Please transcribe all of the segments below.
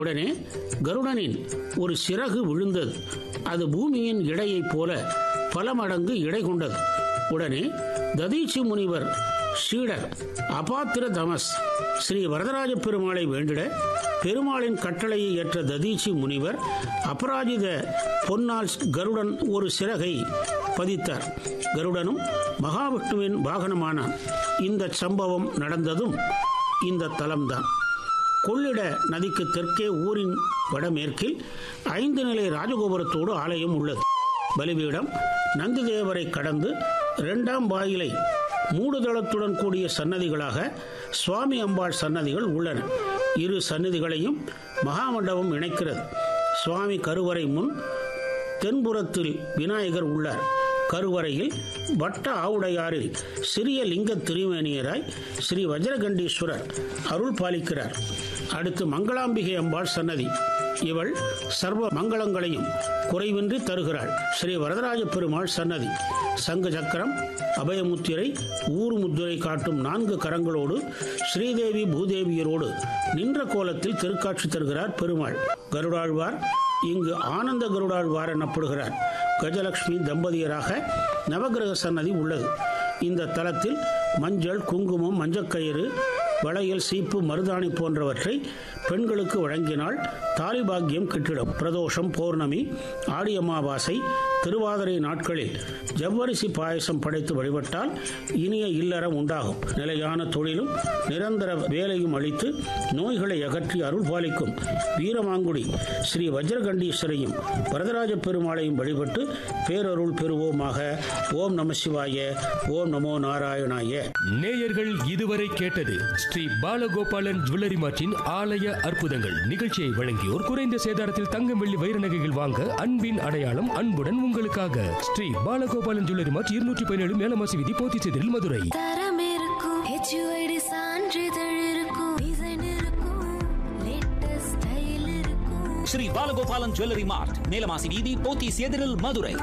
உடனே கருடனின் ஒரு சிறகு விழுந்தது அது பூமியின் இடையைப் போல பல மடங்கு இடை கொண்டது உடனே ததீச்சி முனிவர் சீடர் அபாத்திர தமஸ் ஸ்ரீ வரதராஜ பெருமாளை வேண்டிட பெருமாளின் கட்டளையை ஏற்ற ததீச்சி முனிவர் அபராஜித பொன்னால் கருடன் ஒரு சிறகை பதித்தார் கருடனும் மகாவிஷ்ணுவின் வாகனமானான் இந்த சம்பவம் நடந்ததும் இந்த தலம்தான் கொள்ளிட நதிக்கு தெற்கே ஊரின் வடமேற்கில் ஐந்து நிலை ராஜகோபுரத்தோடு ஆலயம் உள்ளது பலிபீடம் நந்திதேவரை கடந்து இரண்டாம் வாயிலை மூடுதளத்துடன் கூடிய சன்னதிகளாக சுவாமி அம்பாள் சன்னதிகள் உள்ளன இரு சன்னதிகளையும் மகாமண்டபம் இணைக்கிறது சுவாமி கருவறை முன் தென்புறத்தில் விநாயகர் உள்ளார் கருவறையில் வட்ட ஆவுடையாரில் சிறிய லிங்க திருமேனியராய் ஸ்ரீ வஜ்ரகண்டீஸ்வரர் அருள் பாலிக்கிறார் அடுத்து மங்களாம்பிகை அம்பாள் சன்னதி இவள் சர்வ மங்களங்களையும் குறைவின்றி தருகிறாள் ஸ்ரீ வரதராஜ பெருமாள் சன்னதி சங்கு சக்கரம் அபயமுத்திரை ஊர் முத்திரை காட்டும் நான்கு கரங்களோடு ஸ்ரீதேவி பூதேவியரோடு நின்ற கோலத்தில் திருக்காட்சி தருகிறார் பெருமாள் கருடாழ்வார் இங்கு ஆனந்த கருடாழ்வார் எனப்படுகிறார் கஜலட்சுமி தம்பதியராக நவகிரக சன்னதி உள்ளது இந்த தலத்தில் மஞ்சள் குங்குமம் மஞ்சக்கயிறு வளையல் சீப்பு மருதாணி போன்றவற்றை பெண்களுக்கு வழங்கினால் தாலிபாக்கியம் கிட்டிடும் பிரதோஷம் பௌர்ணமி ஆடி அமாவாசை திருவாதிரை நாட்களில் ஜவ்வரிசி பாயசம் படைத்து வழிபட்டால் இனிய இல்லறம் உண்டாகும் நிலையான தொழிலும் நிரந்தர வேலையும் அளித்து நோய்களை அகற்றி அருள் பாலிக்கும் வீரமாங்குடி ஸ்ரீ வஜ்ரகண்டீஸ்வரையும் வரதராஜ பெருமாளையும் வழிபட்டு பேரருள் பெறுவோமாக ஓம் நம சிவாய ஓம் நமோ நாராயணாய நேயர்கள் இதுவரை கேட்டது ஸ்ரீ பாலகோபாலன் ஜுவல்லரி மார்ட்டின் ஆலய அற்புதங்கள் நிகழ்ச்சியை வழங்கியோர் குறைந்த சேதாரத்தில் தங்கம் வெள்ளி வைர நகைகள் வாங்க அன்பின் அடையாளம் அன்புடன் உங்களுக்காக ஸ்ரீ பாலகோபாலன் ஜுவல்லரி மார்ட் இருநூற்றி பதினேழு மேலமாசி விதி போத்திச்செதில் மதுரை தரம் இருக்கும் ஹெச்யூஐடி சான்றிதழ் இருக்கும் டிசைன் இருக்கும் லேட்டஸ்ட் ஸ்டைல் இருக்கும் ஸ்ரீ பாலகோபாலன் ஜுவல்லரி மார்ட் நீலமாசி வீதி போத்தீஸ் எதிரில் மதுரை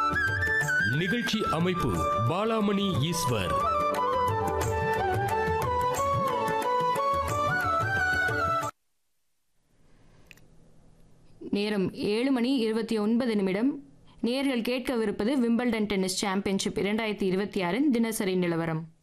நிகழ்ச்சி அமைப்பு பாலாமணி ஈஸ்வர் நேரம் ஏழு மணி இருபத்தி ஒன்பது நிமிடம் நேர்கள் கேட்கவிருப்பது விம்பிள்டன் டென்னிஸ் சாம்பியன்ஷிப் இரண்டாயிரத்தி இருபத்தி ஆறின் தினசரி நிலவரம்